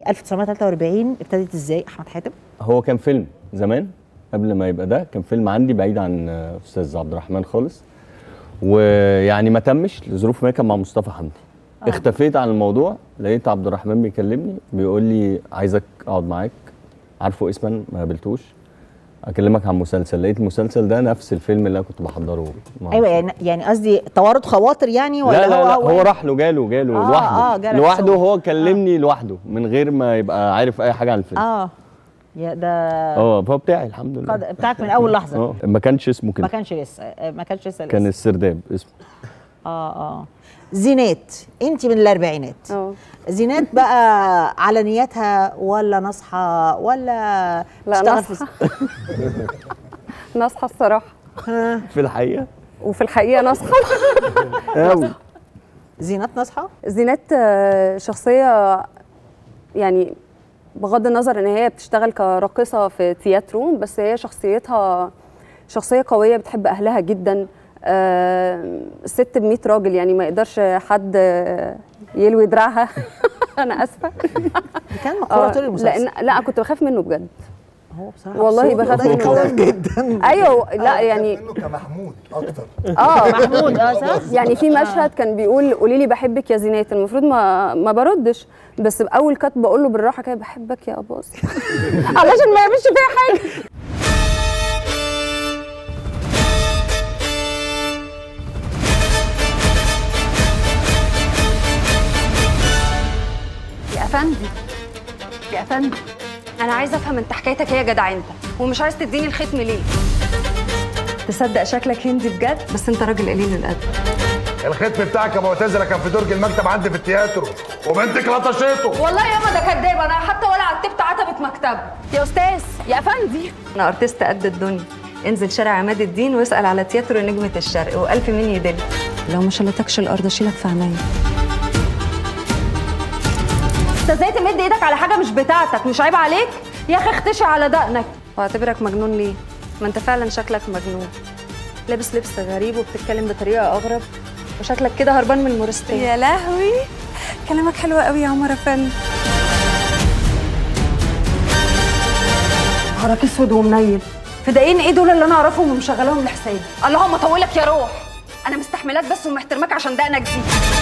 1943 ابتدت ازاي احمد حاتم هو كان فيلم زمان قبل ما يبقى ده كان فيلم عندي بعيد عن استاذ عبد الرحمن خالص ويعني ما تمش لظروف ما كان مع مصطفى حمدي آه. اختفيت عن الموضوع لقيت عبد الرحمن بيكلمني بيقول لي عايزك اقعد معاك عارفه اسما ما قابلتوش اكلمك عن مسلسل لقيت المسلسل ده نفس الفيلم اللي انا كنت بحضره ايوه يعني يعني قصدي توارد خواطر يعني ولا لا لا هو لا هو, هو راح له جاله جاله آه، لوحده آه، جالك لوحده صور. هو كلمني لوحده من غير ما يبقى عارف اي حاجه عن الفيلم اه يا ده اه فهو بتاعي الحمد لله قد- بتاعك من اول لحظه اه ما كانش اسمه ما كده كانش لسه ما كانش لسه كان الاسم. السرداب اسمه اه اه زينات انت من الاربعينات اه زينات بقى على نيتها ولا نصحى ولا لا تشتغل نصحى نصحى الصراحه ها في الحقيقه وفي الحقيقه نصحى أوي. زينات نصحى زينات آه، شخصيه يعني بغض النظر ان هي بتشتغل كراقصه في تياترو بس هي شخصيتها شخصيه قويه بتحب اهلها جدا آه، ست ب 100 راجل يعني ما يقدرش حد آه، يلوي دراعها انا اسفه دي كان مقوله طول المسلسل لان لا كنت بخاف منه بجد هو بصراحه والله صوته بخاف ضعيف منه قوي جدا ايوه لا يعني منه كمحمود اكتر اه محمود اه صح يعني في مشهد كان بيقول قولي لي بحبك يا زينات المفروض ما ما بردش بس باول كات بقول له بالراحه كده بحبك يا باص علشان ما يعملش فيا حاجه يا افندي يا افندي انا عايزه افهم انت حكايتك ايه يا جدع انت ومش عايز تديني الختم ليه تصدق شكلك هندي بجد بس انت راجل قليل الادب الختم بتاعك يا معتزله كان في درج المكتب عندي في التياترو وبنتك لطشته والله ياما ده كداب انا حتى ولا عتبت عتبه مكتبه يا استاذ يا افندي انا ارتست قد الدنيا انزل شارع عماد الدين واسال على تياترو نجمه الشرق والف مين يدل لو ما شلتكش الارض اشيلك في عينيا انت ازاي تمد ايدك على حاجه مش بتاعتك مش عيب عليك يا اخي اختشي على دقنك واعتبرك مجنون ليه ما انت فعلا شكلك مجنون لابس لبس غريب وبتتكلم بطريقه اغرب وشكلك كده هربان من المورستان يا لهوي كلامك حلو قوي يا عمر افندي نهارك اسود ومنيل فدايين ايه دول اللي انا اعرفهم ومشغلهم لحسابي اللهم طولك يا روح انا مستحملاك بس ومحترماك عشان دقنك دي